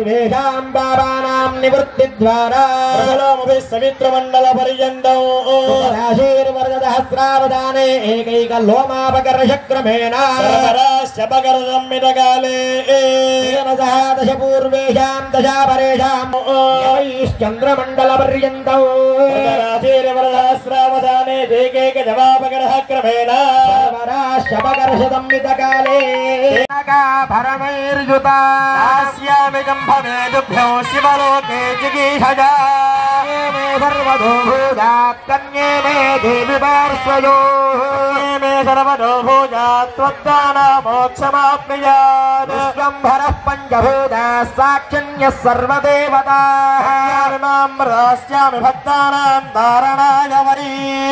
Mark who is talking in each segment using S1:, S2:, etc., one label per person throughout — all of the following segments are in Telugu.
S1: సర్వేషాం పాపానాం నివృత్తి ద్వారా
S2: ప్రజలోమభి సవిత్రమండల పర్యంతం
S1: రాశీర్వర్గసహస్రావధానే ఏకైక లోమాపకర్షక్రమేణ
S2: శపకరమిటకాలే
S1: సహ దశ పూర్వేషాం దశా పరేషాం చంద్రమండల పర్యంతం
S2: సహస్రావధానే ఏకైక జవాపకర క్రమేణ
S1: శపకర్షదంవితకాలే పరమైర్యుతా
S2: దాస్యామి గంభవేదుభ్యో శివలోకే జిగీషజా
S1: మే సర్వదో భూజాత్ కన్యే మే దేవి పార్శ్వయో
S2: మే సర్వదో భూజా త్వద్దాన మోక్షమాప్నుయాత్
S1: విశ్వంభరః పంచభూతా సాక్షిణ్య సర్వదేవతా
S2: మాం ప్రదాస్యామి భక్తానాం ధారణాయ వరీ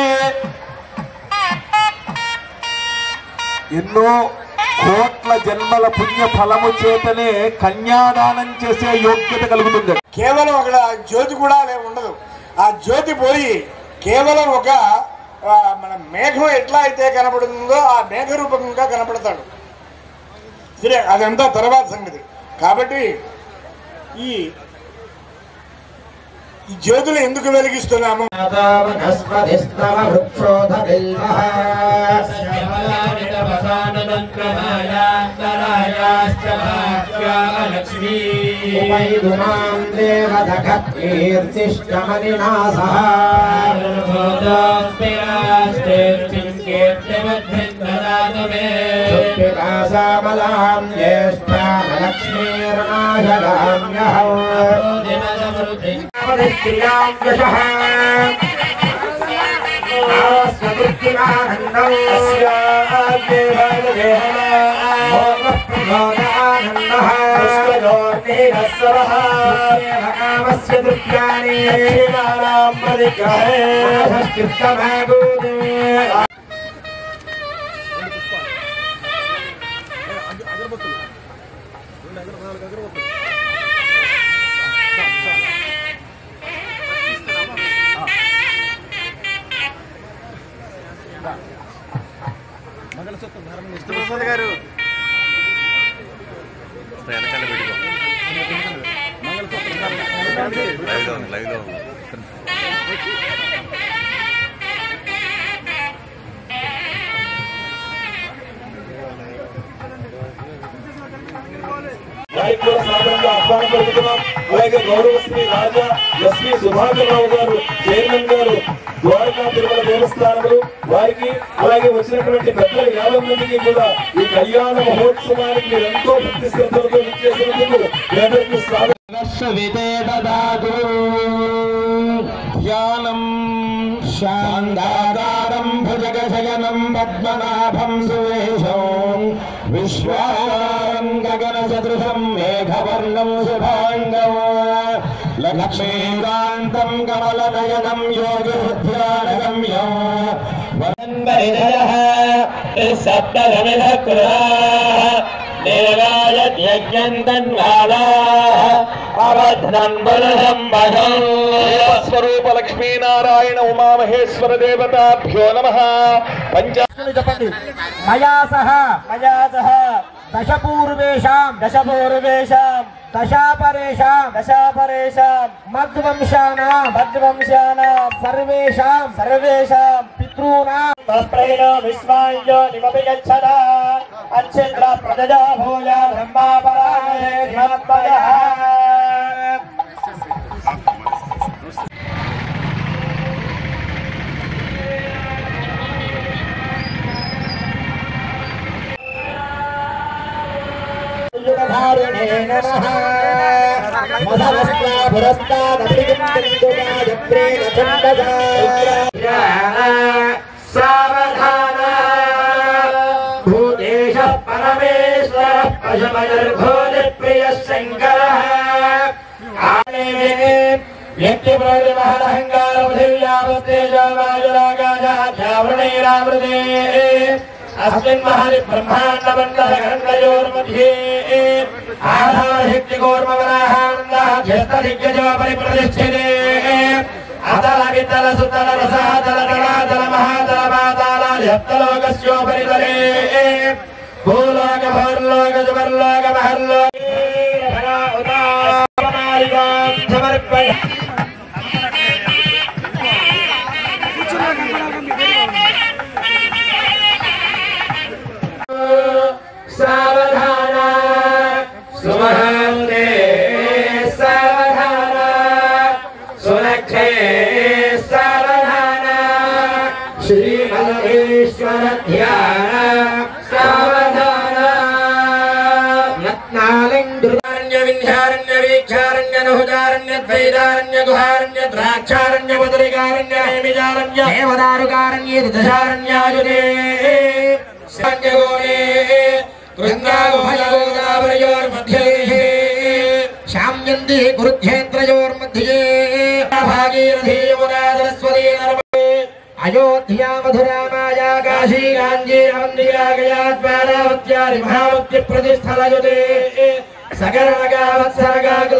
S3: ఎన్నో కోట్ల జన్మల పుణ్య ఫలము చేతనే కన్యాదానం చేసే యోగ్యత కలుగుతుంది
S4: కేవలం అక్కడ జ్యోతి కూడా లే ఉండదు ఆ జ్యోతి పోయి కేవలం ఒక ఆ, మన మేఘం ఎట్లా అయితే కనపడుతుందో ఆ మేఘ రూపకంగా కనపడతాడు సరే అదంతా తర్వాత సంగతి కాబట్టి ఈ ఈ జ్యోతులు ఎందుకు వెలిగిస్తున్నాము
S1: వనస్పతిస్తవ వృక్షోధ బిల్వః ఉపైదుమాం దేవదఘత్కీర్తిష్టమనినాసః పిపాసామలాం జ్యేష్ఠామలక్ష్మీర్నాశగామ్యహం స్త్రియాం యశః స్వకృత్తిమానందం కామస్య దృశ్యాని
S5: వెనకాల పెట్టుకో లైవ్ లో ఉంది లైవ్ లో ఉంది
S3: నాయకుల సాధనగా ఆహ్వానం పలుకుతున్నాం అలాగే గౌరవ శ్రీ రాజా ఎస్వి సుభాకర్ రావు గారు చైర్మన్ గారు ద్వారకా తిరుమల దేవస్థానములు వారికి అలాగే వచ్చినటువంటి పెద్దల యాభై మందికి కూడా ఈ కళ్యాణ మహోత్సవానికి మీరు ఎంతో భక్తి శ్రద్ధలతో ఇచ్చేసినందుకు మీ అందరికీ స్వాగతం
S1: వితే దదాతు ధ్యానం శాందాకారం భుజగశయనం పద్మనాభం సువేశం విశ్వారం గగన సదృశం మేఘవర్ణం శుభాంగం లక్ష్మీకాంతం కమలనయనం యోగి బుద్ధ్యానగమ్యం
S2: దేవాయ యజ్ఞంతన్వాలా అవధ్నం బలసంబధం
S3: స్వరూప లక్ష్మీనారాయణ ఉమామహేశ్వర దేవతాభ్యో నమ పంచ
S1: చెప్పండి మయా సహ
S2: మయా సహ
S1: దశపూర్వేషాం
S2: దశపూర్వేషాం
S1: దశాపరేషాం
S2: దశాపరేషాం
S1: మద్వంశానాం
S2: భద్రంశానాం
S1: సర్వేషాం
S2: సర్వేషాం
S1: పితॄణాం
S2: తస్ప్రైణో విశ్వాయ్యో నిమపి గచ్చద అచ్ఛిద్ర ప్రజజా భూయ బ్రహ్మాపరాయ ధీమత్మయః
S1: యుగధారిణే నమః మదవస్త్రా పురస్తాదభిగిందుకాయత్రేణ చందసా
S2: సావధాన భూదేశ పరమేశ్వర పశుమయర్భోజ ప్రియ శంకర వ్యక్తి ప్రతిమహంకార పృథివ్యావస్తేజవాయురాగాజావృణైరావృతే అస్మిన్ మహరి బ్రహ్మాండ మండల ఖండయోర్मध्ये ఆధారశక్తి కూర్మవరాహానందాధ్యస్తదిగ్గజో పరిప్రతిష్ఠితే అతల వితల సుతల రసాతల తలాతల మహాతల పాతాల యత్తలోకస్యోపరి తలే భూలోక భూర్లోక జువర్లోక మహర్లోక సమర్పయ సావధాన సుమహంతే సావధాన సులక్షే సావధాన శ్రీమల్లేశ్వర ధ్యాన సావధాన రత్నాలింగృతారణ్య వింధ్యారణ్య వీక్షారణ్య నహుజారణ్య ద్వైతారణ్య గుహారణ్య ద్రాక్షారణ్య బదరికారణ్య నేమిజారణ్య దేవదారుకారణ్య దశారణ్యాయుధే సంజగోనే కృష్ణాగోదావరయోర్मध्ये శామ్యంతి కురుక్షేత్రయోర్मध्ये భాగీరథీ యమునా సరస్వతీ నర్మదే అయోధ్యా మధురా మాయా కాశీ కాంచీ మందిరా గయా ద్వారావత్యారి మహావత్య ప్రతిస్థలయుతే సగరగా వత్సరగా